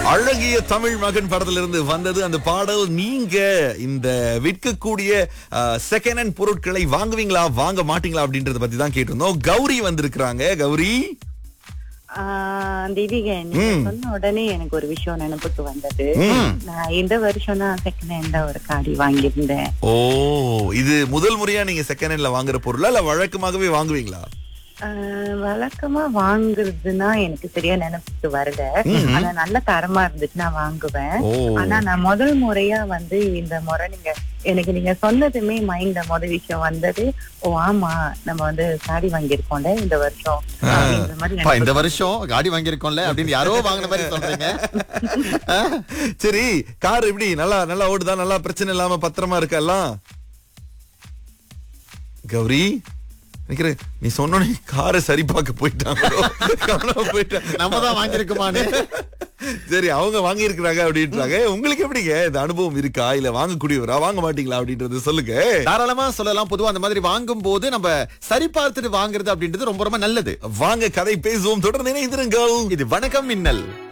அழகிய தமிழ் மகன் படத்திலிருந்து வந்தது அந்த பாடல் நீங்க இந்த விற்கக்கூடிய செகண்ட் ஹேண்ட் பொருட்களை வாங்குவீங்களா வாங்க மாட்டீங்களா அப்படின்றத பத்தி தான் கேட்டிருந்தோம் கௌரி வந்திருக்கிறாங்க கௌரி ஆஹ் தேவிகா நீங்க சொன்ன உடனே எனக்கு ஒரு விஷயம் நினைப்புக்கு வந்தது ம். நான் இந்த வருஷம் தான் செகண்ட் ஹேண்டா ஒரு காடி வாங்கியிருந்தேன் ஓ இது முதல் முறையா நீங்க செகண்ட் ஹேண்ட்ல வாங்குற பொருளா இல்ல வழக்கமாகவே வாங்குவீங்களா ஆஹ் வழக்கமா வாங்குறதுன்னா எனக்கு சரியா நினைப்புக்கு வரல ஆனா நல்ல தரமா இருந்துச்சுன்னா வாங்குவேன் ஓ ஆனா நான் முதல் முறையா வந்து இந்த முறை நீங்க எனக்கு நீங்க சொன்னதுமே மைண்ட்ல முதல் விஷயம் வந்தது ஓ ஆமா நம்ம வந்து சாடி வாங்கியிருக்கோம்ல இந்த வருஷம் அப்படின்ற மாதிரி அப்பா, இந்த எனக்கு வருஷம் காடி வாங்கியிருக்கோம்ல அப்படின்னு யாரோ வாங்கின மாதிரி சொல்றீங்க சரி கார் எப்படி நல்லா நல்லா ஓடுதா நல்லா பிரச்சனை இல்லாம பத்திரமா இருக்கெல்லாம் கௌரி நினைக்கிறேன் நீ சொன்னோடனே காரை சரி பார்க்க போயிட்டாங்களோ காணாம போயிட்டாங்க நம்ம தான் வாங்கியிருக்குமான்னு சரி அவங்க வாங்கி இருக்கிறாங்க அப்படின்றாங்க உங்களுக்கு எப்படிங்க இந்த அனுபவம் இருக்கா இல்ல வாங்கக்கூடியவரா வாங்க மாட்டீங்களா அப்படின்றது சொல்லுங்க தாராளமா சொல்லலாம் பொதுவா அந்த மாதிரி வாங்கும் போது நம்ம சரி பார்த்துட்டு வாங்குறது அப்படின்றது ரொம்ப ரொம்ப நல்லது வாங்க கதை பேசுவோம் தொடர்ந்து இணைந்திருங்கள் இது வணக்கம் மின்னல்